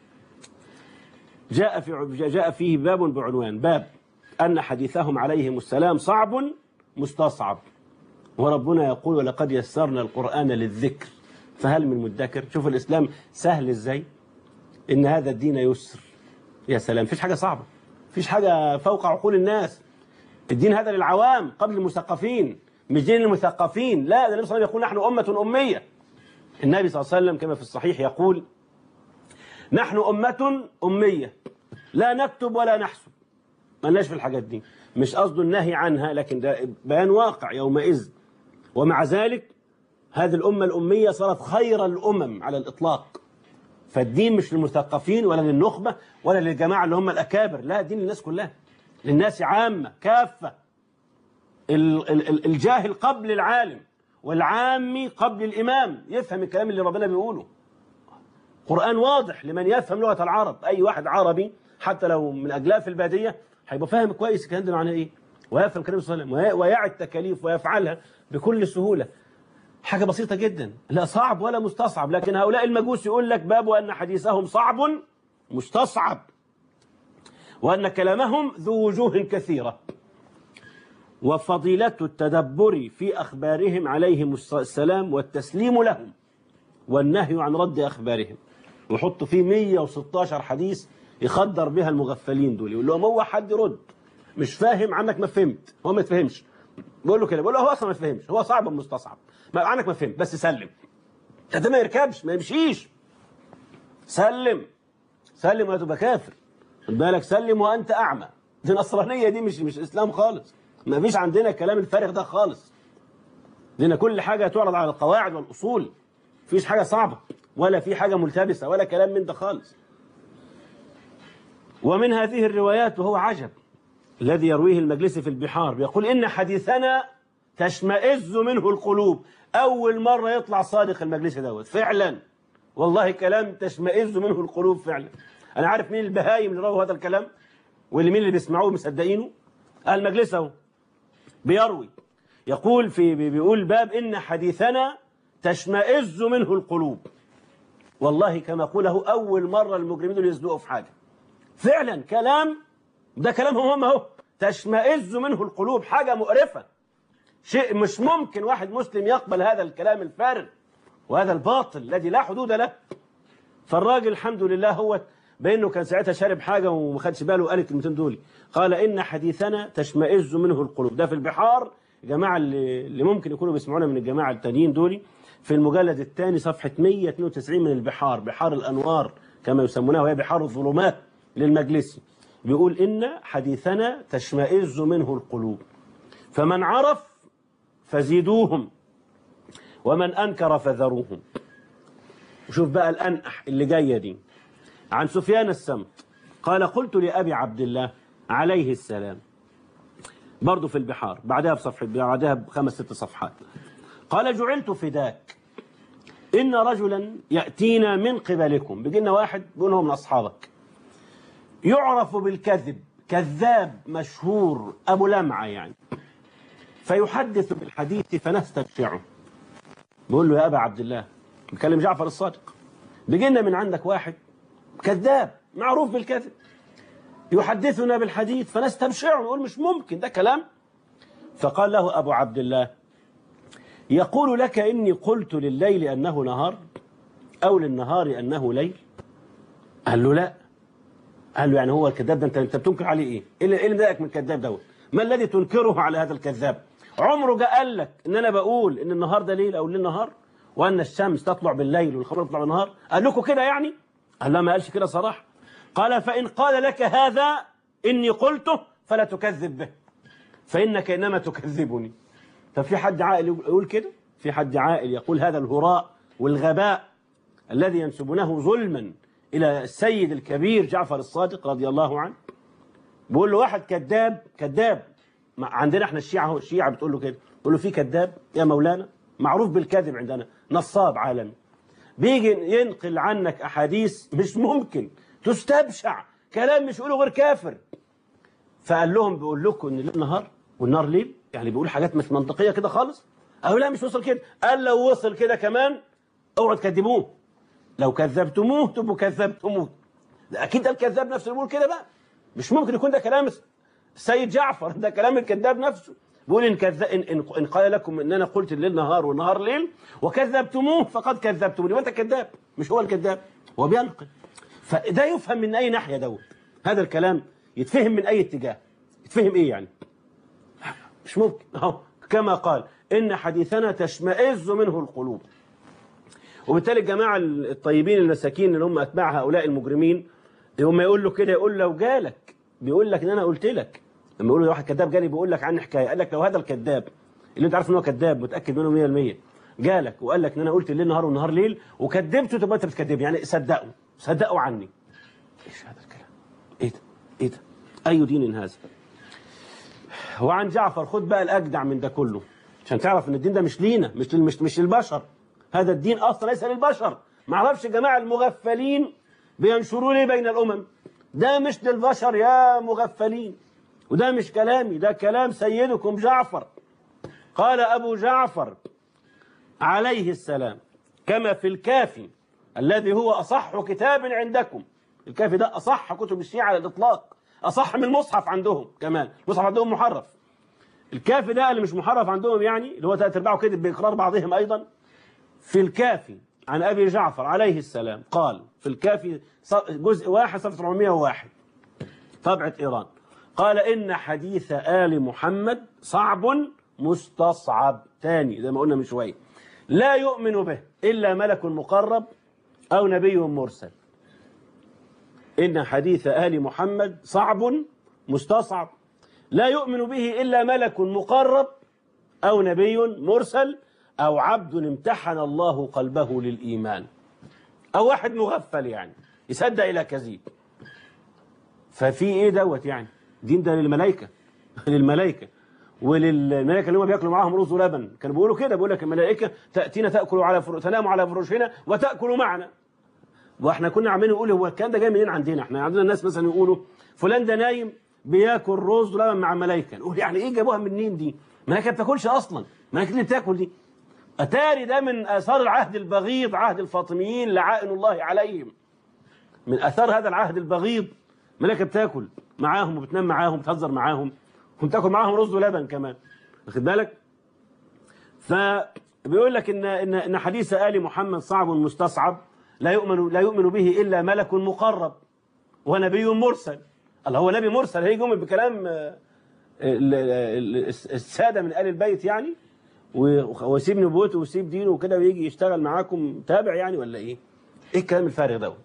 جاء في جاء فيه باب بعنوان باب ان حديثهم عليهم السلام صعب مستصعب وربنا يقول ولقد يسرنا القرآن للذكر فهل من مدكر شوف الإسلام سهل إزاي إن هذا الدين يسر يا سلام فيش حاجة صعبة فيش حاجة فوق عقول الناس الدين هذا للعوام قبل المثقفين مش دين المثقفين لا ده النبي صلى الله عليه وسلم يقول نحن أمة أمية النبي صلى الله عليه وسلم كما في الصحيح يقول نحن أمة أمية لا نكتب ولا نحسب مالناش في الحاجات دي مش قصده النهي عنها لكن ده بيان واقع يومئذ ومع ذلك هذه الأمة الأمية صارت خير الأمم على الإطلاق فالدين مش للمثقفين ولا للنخبة ولا للجماعة اللي هم الأكابر لا الدين للناس كلها للناس عامة كافة ال- ال- ال- الجاهل قبل العالم والعامي قبل الإمام يفهم الكلام اللي ربنا بيقوله قرآن واضح لمن يفهم لغة العرب أي واحد عربي حتى لو من أجلاف البادية هيبقى فاهم كويس الكلام ده معناه إيه ويفهم كلام صلى الله عليه وسلم ويعي التكاليف ويفعلها بكل سهولة حاجة بسيطة جدا لا صعب ولا مستصعب لكن هؤلاء المجوس يقول لك باب أن حديثهم صعب مستصعب وأن كلامهم ذو وجوه كثيرة وفضيلة التدبر في أخبارهم عليهم السلام والتسليم لهم والنهي عن رد أخبارهم ويحط فيه 116 حديث يخدر بها المغفلين دول يقول لهم هو حد يرد مش فاهم عنك ما فهمت هو ما يتفهمش بقول له كده بقول له هو اصلا ما يفهمش هو صعب مستصعب ما عنك ما فهمت بس سلم ده ما يركبش ما يمشيش سلم سلم ولا تبقى كافر خد بالك سلم وانت اعمى دي نصرانيه دي مش مش اسلام خالص ما فيش عندنا الكلام الفارغ ده خالص لنا كل حاجه تعرض على القواعد والاصول فيش حاجه صعبه ولا في حاجه ملتبسه ولا كلام من ده خالص ومن هذه الروايات وهو عجب الذي يرويه المجلس في البحار بيقول إن حديثنا تشمئز منه القلوب أول مرة يطلع صادق المجلس دوت فعلا والله كلام تشمئز منه القلوب فعلا أنا عارف مين البهايم اللي رووا هذا الكلام واللي مين اللي بيسمعوه مصدقينه المجلس اهو بيروي يقول في بيقول باب إن حديثنا تشمئز منه القلوب والله كما قوله أول مرة المجرمين دول يصدقوا في حاجة فعلا كلام ده كلامهم هم اهو تشمئز منه القلوب حاجة مقرفة شيء مش ممكن واحد مسلم يقبل هذا الكلام الفارغ وهذا الباطل الذي لا حدود له فالراجل الحمد لله هو بانه كان ساعتها شارب حاجه وما خدش باله وقال الكلمتين دول قال ان حديثنا تشمئز منه القلوب ده في البحار الجماعه اللي, اللي ممكن يكونوا بيسمعونا من الجماعه التانيين دول في المجلد الثاني صفحة 192 من البحار بحار الأنوار كما يسمونها وهي بحار الظلمات للمجلسي بيقول إن حديثنا تشمئز منه القلوب فمن عرف فزيدوهم ومن أنكر فذروهم وشوف بقى الأنقح اللي جاية دي عن سفيان السمت قال قلت لأبي عبد الله عليه السلام برضه في البحار بعدها بصفحة بعدها بخمس ست صفحات قال جعلت فداك إن رجلا يأتينا من قبلكم بيجي لنا واحد بيقول هو من أصحابك يعرف بالكذب كذاب مشهور أبو لمعة يعني فيحدث بالحديث فنستبشعه بيقول له يا أبا عبد الله بيكلم جعفر الصادق بيجي لنا من عندك واحد كذاب معروف بالكذب يحدثنا بالحديث فنستبشعه نقول مش ممكن ده كلام فقال له أبو عبد الله يقول لك إني قلت لليل أنه نهار أو للنهار أنه ليل قال له لا قال له يعني هو الكذاب ده انت انت بتنكر عليه ايه؟ ايه اللي إيه اللي مضايقك من الكذاب دوت؟ ما الذي تنكره على هذا الكذاب؟ عمره جاء قال لك ان انا بقول ان النهار ده ليل او الليل نهار وان الشمس تطلع بالليل والقمر تطلع بالنهار؟ قال لكم كده يعني؟ قال لا ما قالش كده صراحه. قال فان قال لك هذا اني قلته فلا تكذب به. فانك انما تكذبني. ففي حد عاقل يقول كده؟ في حد عاقل يقول هذا الهراء والغباء الذي ينسبونه ظلما إلى السيد الكبير جعفر الصادق رضي الله عنه بيقول له واحد كذاب كذاب ما- عندنا احنا الشيعة هو الشيعة بتقول له كده بيقول له في كذاب يا مولانا معروف بالكذب عندنا نصاب عالمي بيجي ينقل عنك أحاديث مش ممكن تستبشع كلام مش يقوله غير كافر فقال لهم بيقول لكم ان الليل نهار والنار ليل يعني بيقول حاجات مش منطقيه كده خالص قالوا لا مش وصل كده قال لو وصل كده كمان اوعوا تكذبوه لو كذبتموه تبقوا كذبتموه ده اكيد ده الكذاب نفسه اللي بيقول كده بقى مش ممكن يكون ده كلام السيد جعفر ده كلام الكذاب نفسه بيقول ان كذب ان, إن, إن قال لكم ان انا قلت الليل نهار والنهار ليل وكذبتموه فقد كذبتموني وانت كذاب مش هو الكذاب هو بينقل فده يفهم من اي ناحيه دوت هذا الكلام يتفهم من اي اتجاه يتفهم ايه يعني مش ممكن اهو كما قال ان حديثنا تشمئز منه القلوب وبالتالي الجماعه الطيبين المساكين اللي هم اتباع هؤلاء المجرمين هم يقول له كده يقول لو جالك بيقول لك ان انا قلت لك لما يقول له واحد كذاب جالي بيقول لك عني حكايه قال لك لو هذا الكذاب اللي انت عارف ان هو كذاب متاكد منه 100% جالك وقال لك ان انا قلت الليل نهار والنهار ليل وكذبته تبقى انت بتكذب يعني صدقوا صدقوا عني ايش هذا الكلام ايه ده ايه ده اي دين هذا وعن جعفر خد بقى الاجدع من ده كله عشان تعرف ان الدين ده مش لينا مش لل- مش مش للبشر هذا الدين اصلا ليس للبشر ما اعرفش الجماعه المغفلين بينشروا ليه بين الامم ده مش للبشر يا مغفلين وده مش كلامي ده كلام سيدكم جعفر قال ابو جعفر عليه السلام كما في الكافي الذي هو اصح كتاب عندكم الكافي ده اصح كتب الشيعه على الاطلاق اصح من المصحف عندهم كمان المصحف عندهم محرف الكافي ده اللي مش محرف عندهم يعني اللي هو ثلاث ارباعه كذب باقرار بعضهم ايضا في الكافي عن ابي جعفر عليه السلام قال في الكافي ص- جزء واحد صفحه 401 طبعه ايران قال ان حديث ال محمد صعب مستصعب تاني زي ما قلنا من شويه لا يؤمن به الا ملك مقرب او نبي مرسل إن حديث آل محمد صعب مستصعب لا يؤمن به إلا ملك مقرب أو نبي مرسل أو عبد امتحن الله قلبه للإيمان أو واحد مغفل يعني يصدق إلى كذب ففي إيه دوت يعني دين ده للملائكة للملائكة وللملائكة اللي هم بياكلوا معاهم رز ولبن كانوا بيقولوا كده بيقول لك الملائكة تأتينا تأكل على فر... تنام على فرشنا وتأكل معنا واحنا كنا عمالين نقول هو الكلام ده جاي منين عندنا احنا عندنا الناس مثلا يقولوا فلان ده نايم بياكل رز ولبن مع الملائكه نقول يعني ايه جابوها منين دي الملائكه ما بتاكلش اصلا الملائكه اللي بتاكل دي اتاري ده من اثار العهد البغيض عهد الفاطميين لعائن الله عليهم من اثار هذا العهد البغيض ملائكه بتاكل معاهم وبتنام معاهم وبتهزر معاهم وبتاكل معاهم رز ولبن كمان واخد بالك فبيقول لك ان ان ان حديث ال محمد صعب مستصعب لا يؤمن لا يؤمن به الا ملك مقرب ونبي مرسل الله هو نبي مرسل هيجي يؤمن بكلام آه، ال- ال- الساده من ال البيت يعني و- ويسيب نبوته ويسيب دينه وكده ويجي يشتغل معاكم تابع يعني ولا ايه؟ ايه الكلام الفارغ ده؟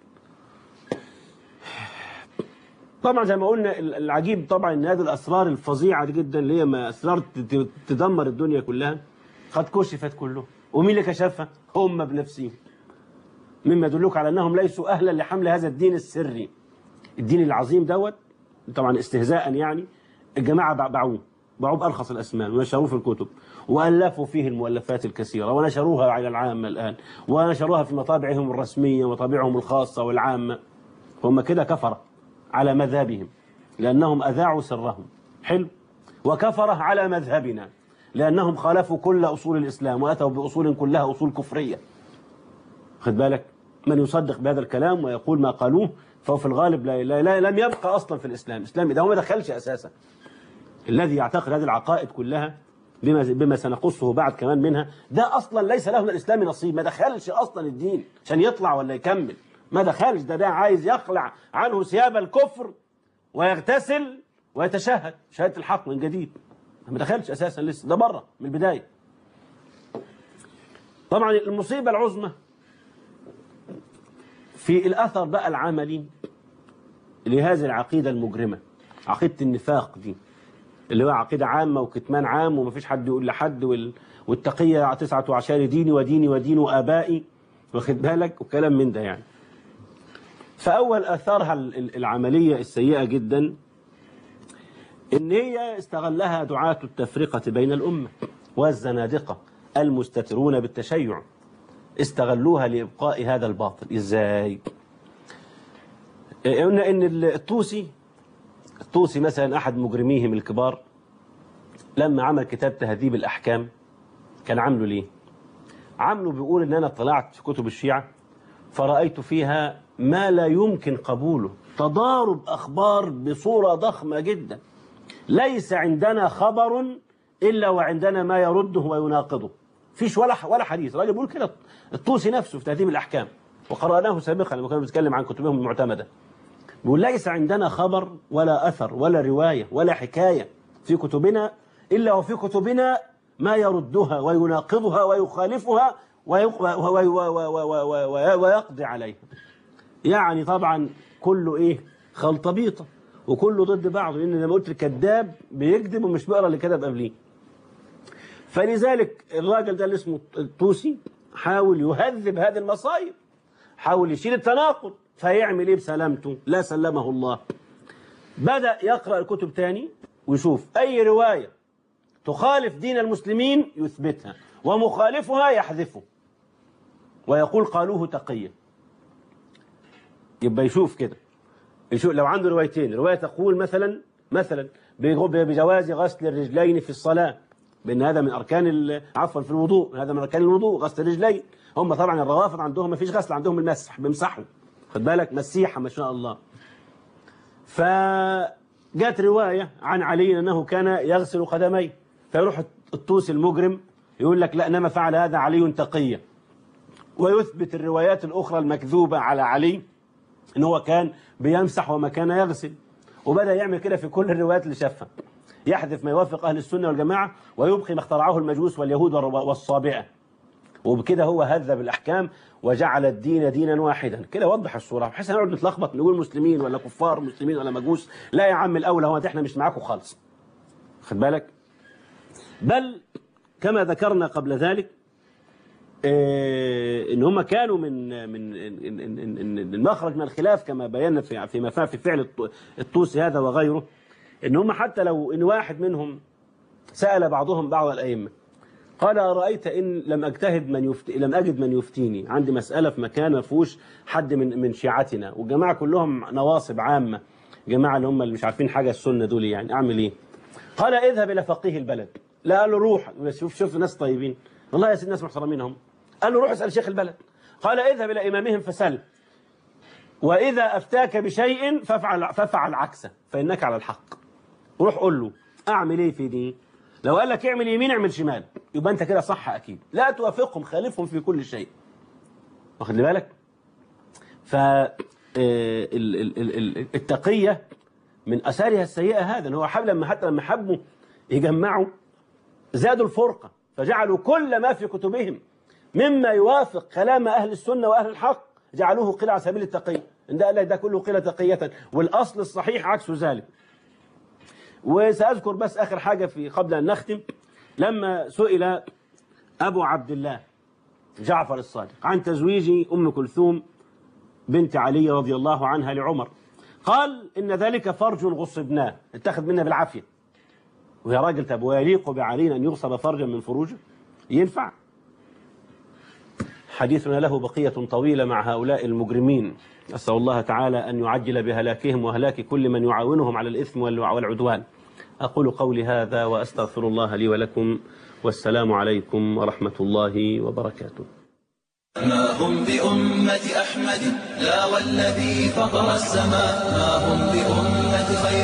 طبعا زي ما قلنا ال- العجيب طبعا ان هذه الاسرار الفظيعه دي جدا اللي هي ما اسرار ت- ت- تدمر الدنيا كلها قد كشفت كله ومين اللي كشفها؟ هم بنفسهم مما يدلك على انهم ليسوا اهلا لحمل هذا الدين السري الدين العظيم دوت طبعا استهزاء يعني الجماعه باع- باعوه باعوه بارخص الاسمان ونشروه في الكتب والفوا فيه المؤلفات الكثيره ونشروها على العامه الان ونشروها في مطابعهم الرسميه ومطابعهم الخاصه والعامه هم كده كفره على مذهبهم لانهم اذاعوا سرهم حلو وكفره على مذهبنا لانهم خالفوا كل اصول الاسلام واتوا باصول كلها اصول كفريه خد بالك من يصدق بهذا الكلام ويقول ما قالوه فهو في الغالب لا لا لا لم يبقى اصلا في الاسلام الاسلام ده هو ما دخلش اساسا الذي يعتقد هذه العقائد كلها بما بما سنقصه بعد كمان منها ده اصلا ليس له من الاسلام نصيب ما دخلش اصلا الدين عشان يطلع ولا يكمل ما دخلش ده ده عايز يخلع عنه ثياب الكفر ويغتسل ويتشهد شهاده الحق من جديد ما دخلش اساسا لسه ده بره من البدايه طبعا المصيبه العظمى في الأثر بقى العملي لهذه العقيدة المجرمة عقيدة النفاق دي اللي هو عقيدة عامة وكتمان عام ومفيش حد يقول لحد وال... والتقية تسعة عشر ديني وديني ودين آبائي واخد بالك وكلام من ده يعني فأول آثارها ال- ال- العملية السيئة جدا إن هي استغلها دعاة التفرقة بين الأمة والزنادقة المستترون بالتشيع استغلوها لإبقاء هذا الباطل إزاي قلنا إن الطوسي الطوسي مثلا أحد مجرميهم الكبار لما عمل كتاب تهذيب الأحكام كان عامله ليه عامله بيقول إن أنا طلعت في كتب الشيعة فرأيت فيها ما لا يمكن قبوله تضارب أخبار بصورة ضخمة جدا ليس عندنا خبر إلا وعندنا ما يرده ويناقضه فيش ولا ولا حديث راجل بيقول كده الطوسي نفسه في تهذيب الأحكام وقرأناه سابقا لما كنا بنتكلم عن كتبهم المعتمدة بيقول ليس عندنا خبر ولا أثر ولا رواية ولا حكاية في كتبنا إلا وفي كتبنا ما يردها ويناقضها ويخالفها ويق- و- و- و- و- و- و- و- ويقضي عليها يعني طبعا كله ايه خلطبيطه وكله ضد بعضه لان زي ما قلت الكذاب بيكذب ومش بيقرا اللي كتب قبليه فلذلك الراجل ده اللي اسمه الطوسي حاول يهذب هذه المصايب حاول يشيل التناقض فيعمل ايه بسلامته لا سلمه الله بدأ يقرأ الكتب تاني ويشوف أي رواية تخالف دين المسلمين يثبتها ومخالفها يحذفه ويقول قالوه تقية يبقى يشوف كده يشوف لو عنده روايتين رواية تقول مثلا مثلا بيغ- بجواز غسل الرجلين في الصلاة بأن هذا من أركان ال- عفوا في الوضوء هذا من أركان الوضوء غسل الرجلين هم طبعا الروافض عندهم ما فيش غسل عندهم المسح بيمسحوا خد بالك مسيحة ما شاء الله فجاءت رواية عن علي أنه كان يغسل قدميه فيروح الطوسي المجرم يقول لك لا إنما فعل هذا علي تقية ويثبت الروايات الأخرى المكذوبة على علي ان هو كان بيمسح وما كان يغسل وبدا يعمل كده في كل الروايات اللي شافها يحذف ما يوافق اهل السنه والجماعه ويبقي ما اخترعه المجوس واليهود والر- والصابئه وبكده هو هذب الاحكام وجعل الدين دينا واحدا كده وضح الصوره بحيث نقعد نتلخبط نقول مسلمين ولا كفار مسلمين ولا مجوس لا يا عم الاولى هو احنا مش معاكم خالص خد بالك بل كما ذكرنا قبل ذلك آه، ان هم كانوا من من إن- إن- إن- إن المخرج من الخلاف كما بينا في فيما فات في فعل الط- الطوسي هذا وغيره ان هم حتى لو ان واحد منهم سال بعضهم بعض الائمه قال ارايت ان لم اجتهد من يفت... لم اجد من يفتيني عندي مساله في مكان ما فيهوش حد من من شيعتنا والجماعه كلهم نواصب عامه جماعه اللي هم اللي مش عارفين حاجه السنه دول يعني اعمل ايه قال اذهب الى فقيه البلد لا قال له روح بس شوف شوف ناس طيبين والله يا سيدي ناس محترمين هم قال له روح اسال شيخ البلد قال اذهب الى امامهم فسل واذا افتاك بشيء فافعل فافعل عكسه فانك على الحق روح قول له اعمل ايه في دي لو قال لك اعمل يمين اعمل شمال يبقى انت كده صح اكيد لا توافقهم خالفهم في كل شيء واخد لي بالك ف آه، ال- ال- ال- ال- التقيه من اثارها السيئه هذا ان هو حب لما حتى لما حبوا يجمعوا زادوا الفرقه فجعلوا كل ما في كتبهم مما يوافق كلام أهل السنة وأهل الحق جعلوه قيل على سبيل التقية إن ده قال لك ده كله قيل تقية والأصل الصحيح عكس ذلك وسأذكر بس آخر حاجة في قبل أن نختم لما سئل أبو عبد الله جعفر الصادق عن تزويج أم كلثوم بنت علي رضي الله عنها لعمر قال إن ذلك فرج غصبناه اتخذ منا بالعافية ويا راجل طب ويليق بعلي أن يغصب فرجا من فروجه ينفع حديثنا له بقية طويلة مع هؤلاء المجرمين أسأل الله تعالى أن يعجل بهلاكهم وهلاك كل من يعاونهم على الإثم والع- والعدوان أقول قولي هذا وأستغفر الله لي ولكم والسلام عليكم ورحمة الله وبركاته ما هم بأمة أحمد لا والذي فطر السماء ما هم بأمة خير